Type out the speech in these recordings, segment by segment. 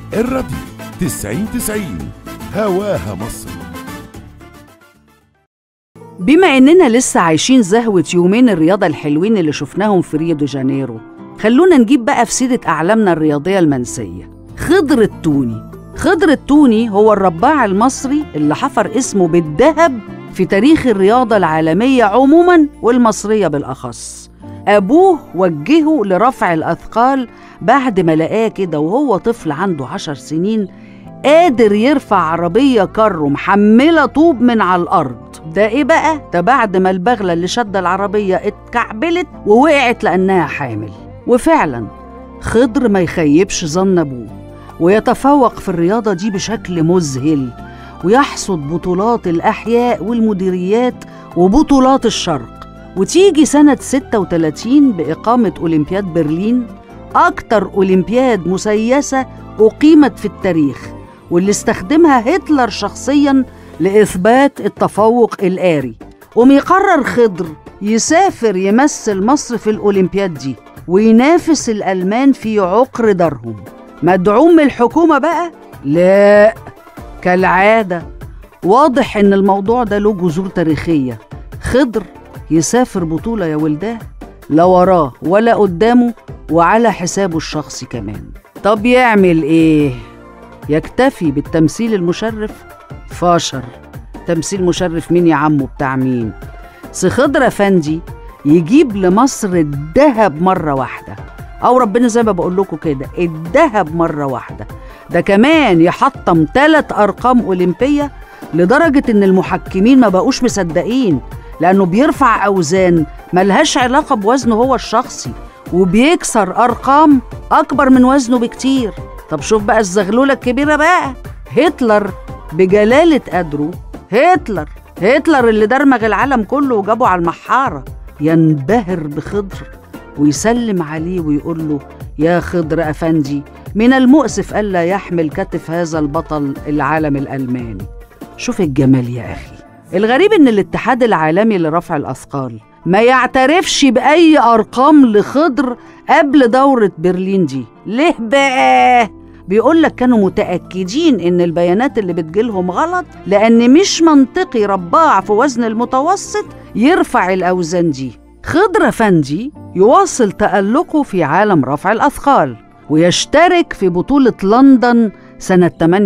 الراديو 90 90 هواها مصر بما إننا لسه عايشين زهوة يومين الرياضة الحلوين اللي شفناهم في ريو دي جانيرو خلونا نجيب بقى في سيرة أعلامنا الرياضية المنسية خضر التوني خضر التوني هو الرباع المصري اللي حفر اسمه بالذهب في تاريخ الرياضة العالمية عموما والمصرية بالأخص أبوه وجهه لرفع الأثقال بعد ما لقاه كده وهو طفل عنده عشر سنين قادر يرفع عربية كارو محملة طوب من على الأرض ده إيه بقى؟ ده بعد ما البغلة اللي شد العربية اتكعبلت ووقعت لأنها حامل وفعلا خضر ما يخيبش ظن أبوه ويتفوق في الرياضة دي بشكل مذهل ويحصد بطولات الأحياء والمديريات وبطولات الشرق وتيجي سنة 36 بإقامة أولمبياد برلين أكتر أولمبياد مسيسة أقيمت في التاريخ واللي استخدمها هتلر شخصيا لإثبات التفوق الآري وميقرر خضر يسافر يمثل مصر في الأولمبياد دي وينافس الألمان في عقر دارهم مدعوم من الحكومة بقى؟ لا كالعادة واضح إن الموضوع ده له جذور تاريخية خضر يسافر بطولة يا ولداه لا وراه ولا قدامه وعلى حسابه الشخصي كمان طب يعمل ايه يكتفي بالتمثيل المشرف فاشر تمثيل مشرف مين يا عمو بتاع مين خضر افندي يجيب لمصر الذهب مرة واحدة أو ربنا زي ما بقول لكم كده الذهب مرة واحدة ده كمان يحطم ثلاث أرقام أولمبية لدرجة إن المحكمين ما بقوش مصدقين لأنه بيرفع أوزان ملهاش علاقة بوزنه هو الشخصي وبيكسر أرقام أكبر من وزنه بكتير طب شوف بقى الزغلولة الكبيرة بقى هتلر بجلالة قدره هتلر هتلر اللي درمغ العالم كله وجابه على المحارة ينبهر بخضر ويسلم عليه ويقول له يا خضر أفندي من المؤسف ألا يحمل كتف هذا البطل العالم الألماني شوف الجمال يا أخي الغريب إن الاتحاد العالمي لرفع الأثقال ما يعترفش بأي أرقام لخضر قبل دورة برلين دي ليه بقى؟ بيقول لك كانوا متأكدين إن البيانات اللي بتجيلهم غلط لأن مش منطقي رباع في وزن المتوسط يرفع الأوزان دي خضر أفندي يواصل تألقه في عالم رفع الأثقال ويشترك في بطولة لندن سنة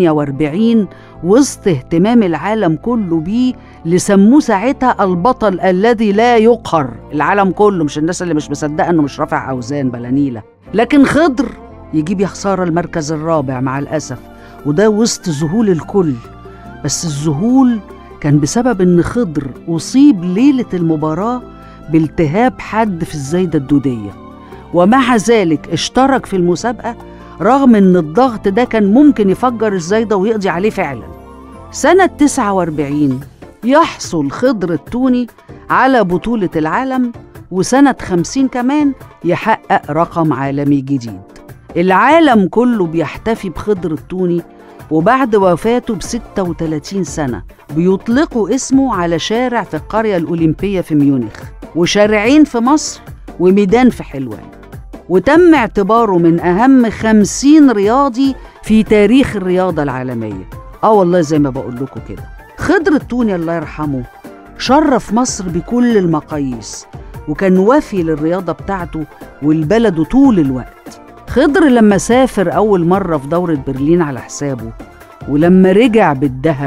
48 وسط اهتمام العالم كله بيه لسموه ساعتها البطل الذي لا يقهر العالم كله مش الناس اللي مش مصدقه انه مش رافع اوزان بلانيله لكن خضر يجيب يا خساره المركز الرابع مع الاسف وده وسط ذهول الكل بس الذهول كان بسبب ان خضر اصيب ليله المباراه بالتهاب حاد في الزايده الدوديه ومع ذلك اشترك في المسابقه رغم ان الضغط ده كان ممكن يفجر الزايده ويقضي عليه فعلا سنه 49 يحصل خضر التوني على بطولة العالم وسنة 50 كمان يحقق رقم عالمي جديد العالم كله بيحتفي بخضر التوني وبعد وفاته ب 36 سنة بيطلقوا اسمه على شارع في القرية الأولمبية في ميونخ وشارعين في مصر وميدان في حلوان وتم اعتباره من أهم خمسين رياضي في تاريخ الرياضة العالمية آه والله زي ما بقول لكم كده خضر التوني الله يرحمه شرف مصر بكل المقاييس وكان وافي للرياضة بتاعته والبلد طول الوقت خضر لما سافر أول مرة في دورة برلين على حسابه ولما رجع بالذهب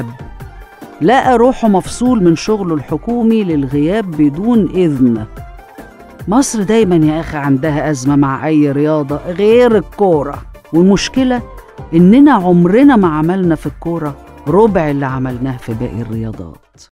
لقى روحه مفصول من شغله الحكومي للغياب بدون إذن مصر دايما يا أخي عندها أزمة مع أي رياضة غير الكورة والمشكلة إننا عمرنا ما عملنا في الكورة ربع اللي عملناه في باقي الرياضات